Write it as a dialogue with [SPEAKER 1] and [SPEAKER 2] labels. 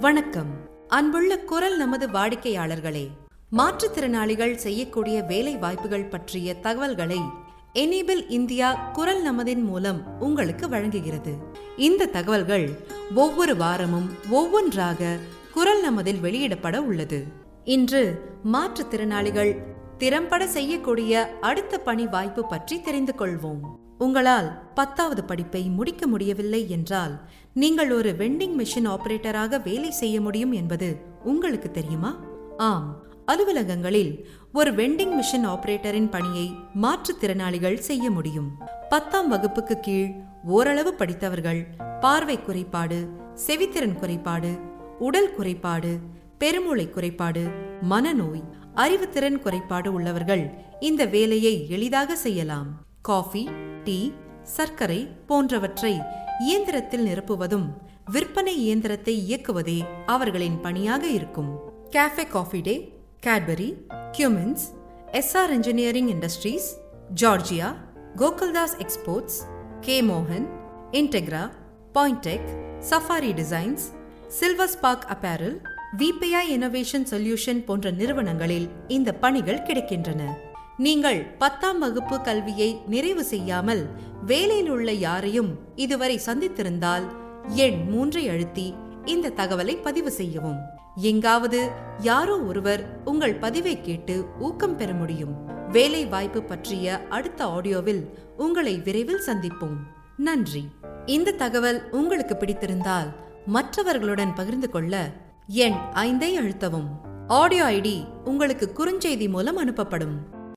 [SPEAKER 1] வணக்கம் அன்புள்ள குரல் நமது வாடிக்கையாளர்களே மாற்றுத்திறனாளிகள் செய்யக்கூடிய வேலை வாய்ப்புகள் பற்றிய தகவல்களை எனேபிள் இந்தியா குரல் நமதின் மூலம் உங்களுக்கு வழங்குகிறது இந்த தகவல்கள் ஒவ்வொரு வாரமும் ஒவ்வொன்றாக குரல் நமதில் வெளியிடப்பட உள்ளது இன்று மாற்றுத்திறனாளிகள் திறம்பட செய்யக்கூடிய அடுத்த பணி வாய்ப்பு பற்றி தெரிந்து கொள்வோம் உங்களால் பத்தாவது படிப்பை முடிக்க முடியவில்லை என்றால் நீங்கள் ஒரு வெண்டிங் மெஷின் ஆபரேட்டராக வேலை செய்ய முடியும் என்பது உங்களுக்கு தெரியுமா ஆம் அலுவலகங்களில் ஒரு வெண்டிங் மிஷின் ஆபரேட்டரின் பணியை மாற்றுத்திறனாளிகள் செய்ய முடியும் பத்தாம் வகுப்புக்கு கீழ் ஓரளவு படித்தவர்கள் பார்வை குறைபாடு செவித்திறன் குறைபாடு உடல் குறைபாடு பெருமூளை குறைபாடு மனநோய் அறிவுத்திறன் குறைபாடு உள்ளவர்கள் இந்த வேலையை எளிதாக செய்யலாம் காஃபி டீ சர்க்கரை போன்றவற்றை இயந்திரத்தில் நிரப்புவதும் விற்பனை இயந்திரத்தை இயக்குவதே அவர்களின் பணியாக இருக்கும் cafe coffee day Cadbury Cummins SR engineering industries Georgia Gokaldas exports K மோகன் Integra Pointech safari designs silver spark apparel VBI innovation solution போன்ற நிறுவனங்களில் இந்த பணிகள் கிடைக்கின்றன நீங்கள் பத்தாம் வகுப்பு கல்வியை நிறைவு செய்யாமல் வேலையில் உள்ள யாரையும் இதுவரை சந்தித்திருந்தால் எண் மூன்றை அழுத்தி இந்த தகவலை பதிவு செய்யவும் எங்காவது யாரோ ஒருவர் உங்கள் பதிவை கேட்டு ஊக்கம் பெற முடியும் வேலை வாய்ப்பு பற்றிய அடுத்த ஆடியோவில் உங்களை விரைவில் சந்திப்போம் நன்றி இந்த தகவல் உங்களுக்கு பிடித்திருந்தால் மற்றவர்களுடன் பகிர்ந்து கொள்ள எண் ஐந்தை அழுத்தவும் ஆடியோ ஐடி உங்களுக்கு குறுஞ்செய்தி மூலம் அனுப்பப்படும்